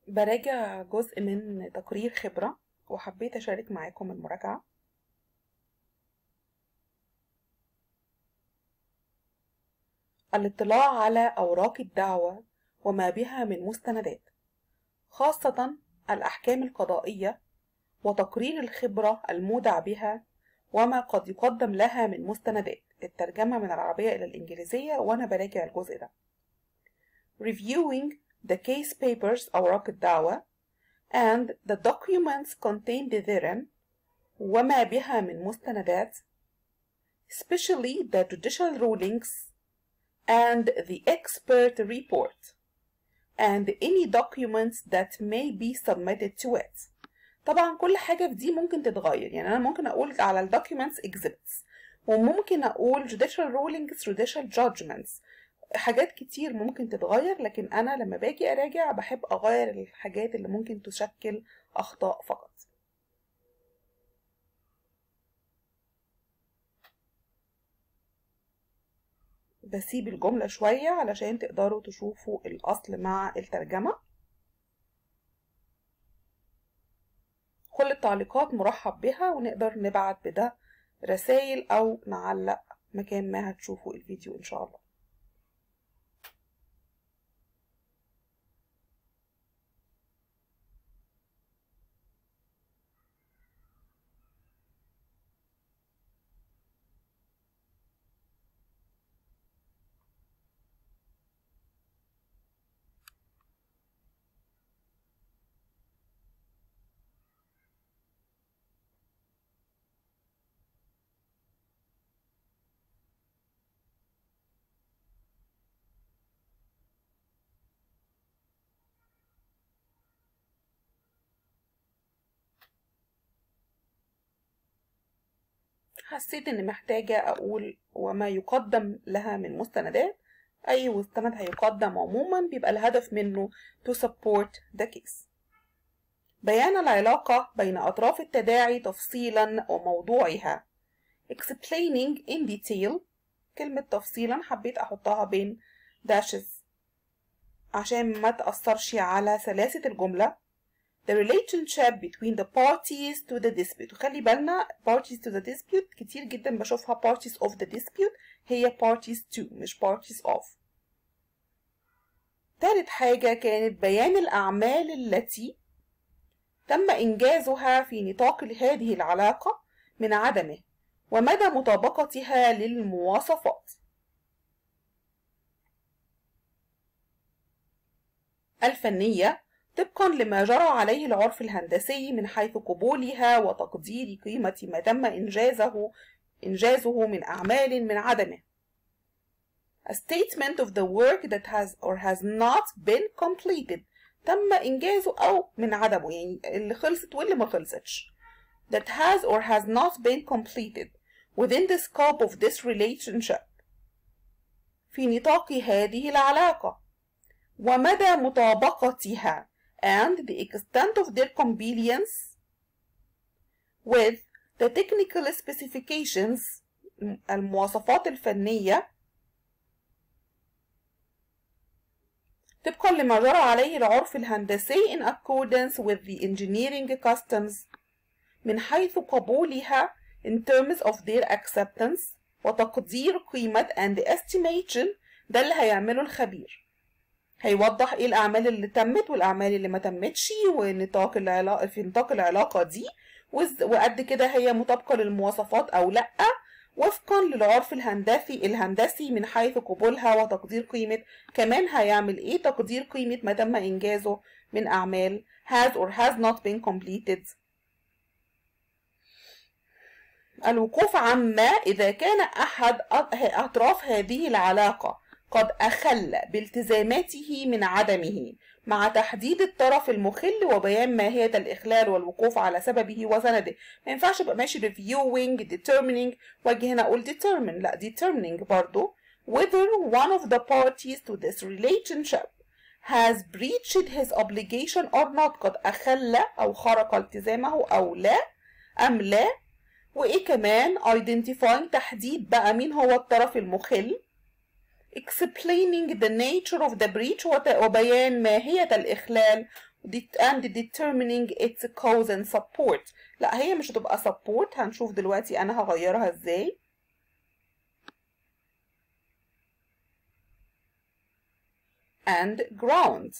براجع جزء من تقرير خبرة وحبيت أشارك معاكم المراجعة الاطلاع على أوراق الدعوة وما بها من مستندات خاصة الأحكام القضائية وتقرير الخبرة المودع بها وما قد يقدم لها من مستندات الترجمة من العربية إلى الإنجليزية وأنا براجع الجزء ده Reviewing the case papers أوراق الدعوة and the documents contained therein وما بها من مستندات especially the judicial rulings and the expert report and any documents that may be submitted to it طبعا كل حاجة في دي ممكن تتغير يعني أنا ممكن أقول على ال documents exhibits وممكن أقول judicial rulings judicial judgments حاجات كتير ممكن تتغير لكن أنا لما باجي أراجع بحب أغير الحاجات اللي ممكن تشكل أخطاء فقط بسيب الجملة شوية علشان تقدروا تشوفوا الأصل مع الترجمة كل التعليقات مرحب بها ونقدر نبعت بده رسائل أو نعلق مكان ما هتشوفوا الفيديو إن شاء الله حسيت اني محتاجة اقول وما يقدم لها من مستندات اي مستند هيقدم عموما بيبقى الهدف منه to support the case بيان العلاقة بين اطراف التداعي تفصيلا وموضوعها explaining in detail كلمة تفصيلا حبيت احطها بين dashes عشان ما تأثرش على سلاسة الجملة the relationship between the parties to the dispute وخلي بالنا parties to the dispute كتير جدا بشوفها parties of the dispute هي parties to مش parties of تالت حاجة كانت بيان الأعمال التي تم إنجازها في نطاق هذه العلاقة من عدمه ومدى مطابقتها للمواصفات الفنية طبقا لما جرى عليه العرف الهندسي من حيث قبولها وتقدير قيمة ما تم إنجازه إنجازه من أعمال من عدمه. A statement of the work that has or has not been completed تم إنجازه أو من عدمه يعني اللي خلصت واللي ما خلصتش. That has or has not been completed within the scope of this relationship. في نطاق هذه العلاقة. ومدى مطابقتها and the extent of their compliance with the technical specifications المواصفات الفنية طبقا لما جرى عليه العرف الهندسي in accordance with the engineering customs من حيث قبولها in terms of their acceptance وتقدير قيمة and estimation ده اللي هيعمله الخبير هيوضح ايه الاعمال اللي تمت والاعمال اللي ما تمتش ونطاق العلاقه في نطاق العلاقه دي وقد كده هي مطابقه للمواصفات او لا وفقا للعرف الهندسي الهندسي من حيث قبولها وتقدير قيمه كمان هيعمل ايه تقدير قيمه ما تم انجازه من اعمال has or has not been completed الوقوف عما اذا كان احد اطراف هذه العلاقه قد أخل بالتزاماته من عدمه مع تحديد الطرف المخل وبيان ماهية الإخلال والوقوف على سببه وسنده ما ينفعش ابقى ماشي reviewing determining واجي هنا أقول determine لا determining برضو whether one of the parties to this relationship has breached his obligation or not قد أخل أو خرق التزامه أو لا أم لا وإيه كمان identifying تحديد بقى مين هو الطرف المخل explaining the nature of the breach وبيان ماهية الإخلال and determining its cause and support لا هي مش هتبقى support هنشوف دلوقتي انا هغيرها ازاي and ground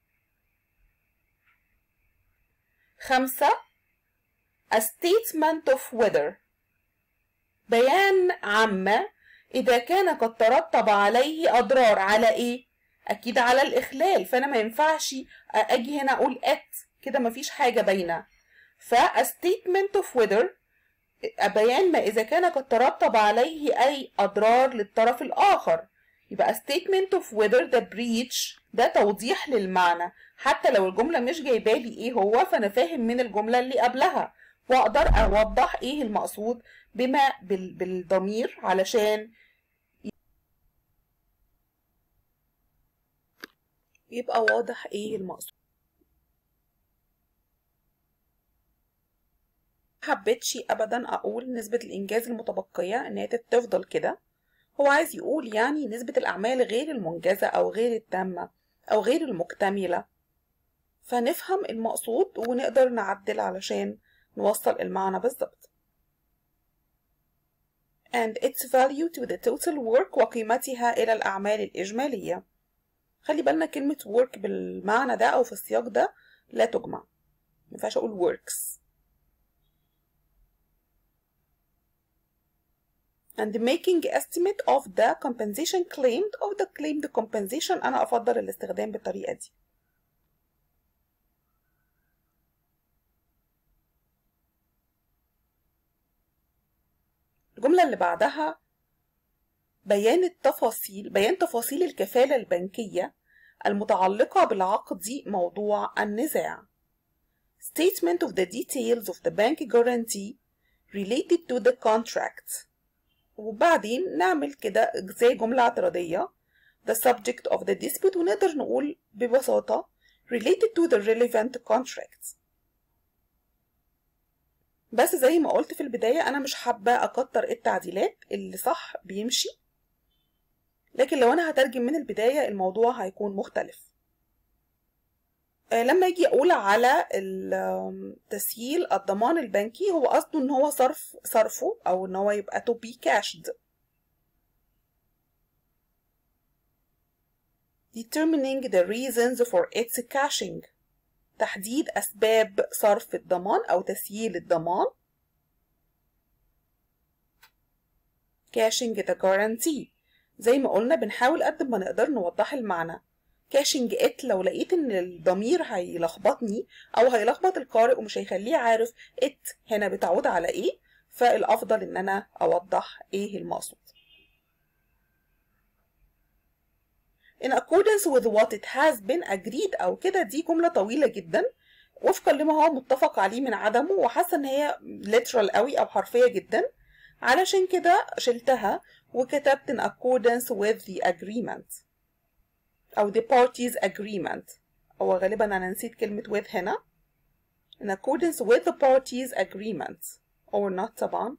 خمسة a statement of whether بيان عامة إذا كان قد ترتب عليه أضرار على إيه؟ أكيد على الإخلال فأنا ما ينفعش أجي هنا أقول at كده مفيش حاجة باينة ف a statement of whether بيان ما إذا كان قد ترتب عليه أي أضرار للطرف الآخر يبقى statement of whether the breach ده توضيح للمعنى حتى لو الجملة مش جايبالي ايه هو فانا فاهم من الجملة اللي قبلها واقدر اوضح ايه المقصود بما بالضمير علشان يبقى واضح ايه المقصود حبيتش ابدا اقول نسبة الانجاز المتبقية ان هي تفضل كده هو عايز يقول يعني نسبة الأعمال غير المنجزة أو غير التامة أو غير المكتملة فنفهم المقصود ونقدر نعدل علشان نوصل المعنى بالظبط and its value to the total work وقيمتها إلى الأعمال الإجمالية خلي بالنا كلمة work بالمعنى ده أو في السياق ده لا تجمع مينفعش أقول works and making estimate of the compensation claimed of the claimed compensation أنا أفضل الاستخدام بالطريقة دي الجملة اللي بعدها بيان التفاصيل بيان تفاصيل الكفالة البنكية المتعلقة بالعقد موضوع النزاع statement of the details of the bank guarantee related to the contract وبعدين نعمل كده زي جملة اعتراضية the subject of the dispute ونقدر نقول ببساطة related to the relevant contracts بس زي ما قلت في البداية أنا مش حابة أكتر التعديلات اللي صح بيمشي لكن لو أنا هترجم من البداية الموضوع هيكون مختلف لما يجي اقول على تسييل الضمان البنكي هو قصده ان هو صرف صرفه او ان هو يبقى to be cashed determining the reasons for its cashing تحديد اسباب صرف الضمان او تسييل الضمان cashing the guarantee زي ما قلنا بنحاول قد ما نقدر نوضح المعنى كاشنج ات لو لقيت ان الضمير هيلخبطني او هيلخبط القارئ ومش هيخليه عارف ات هنا بتعود على ايه فالافضل ان انا اوضح ايه المقصود in accordance with what it has been agreed او كده دي جمله طويله جدا وفقا لما هو متفق عليه من عدمه وحاسه ان هي literal قوي او حرفيه جدا علشان كده شلتها وكتبت in accordance with the agreement أو the parties agreement هو غالبا أنا نسيت كلمة with هنا in accordance with the parties agreement or not طبعا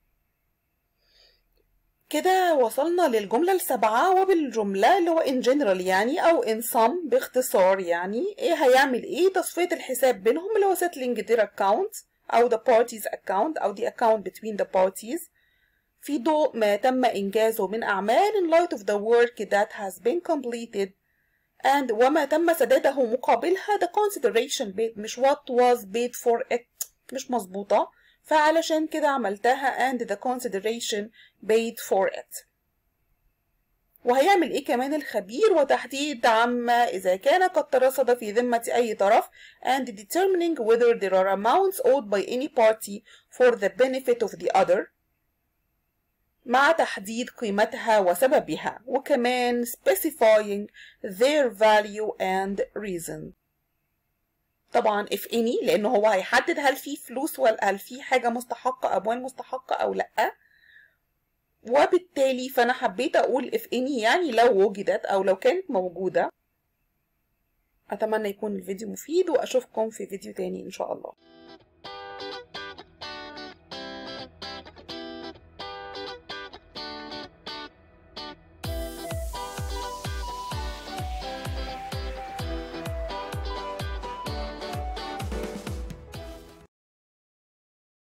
كده وصلنا للجملة السابعة وبالجملة اللي هو in general يعني أو in some باختصار يعني إيه هيعمل إيه تصفية الحساب بينهم اللي هو settling their account أو the parties account أو the account between the parties في ضوء ما تم إنجازه من أعمال in light of the work that has been completed and وما تم سداده مقابلها the consideration paid مش what was paid for it مش مظبوطة فعلشان كده عملتها and the consideration paid for it وهيعمل ايه كمان الخبير وتحديد عما اذا كان قد ترصد في ذمة اي طرف and determining whether there are amounts owed by any party for the benefit of the other مع تحديد قيمتها وسببها وكمان specifying their value and reason طبعا if any لانه هو هيحدد هل في فلوس ولا هل في حاجة مستحقة اموال مستحقة او لا وبالتالي فانا حبيت اقول if any يعني لو وجدت او لو كانت موجودة اتمنى يكون الفيديو مفيد واشوفكم في فيديو تاني ان شاء الله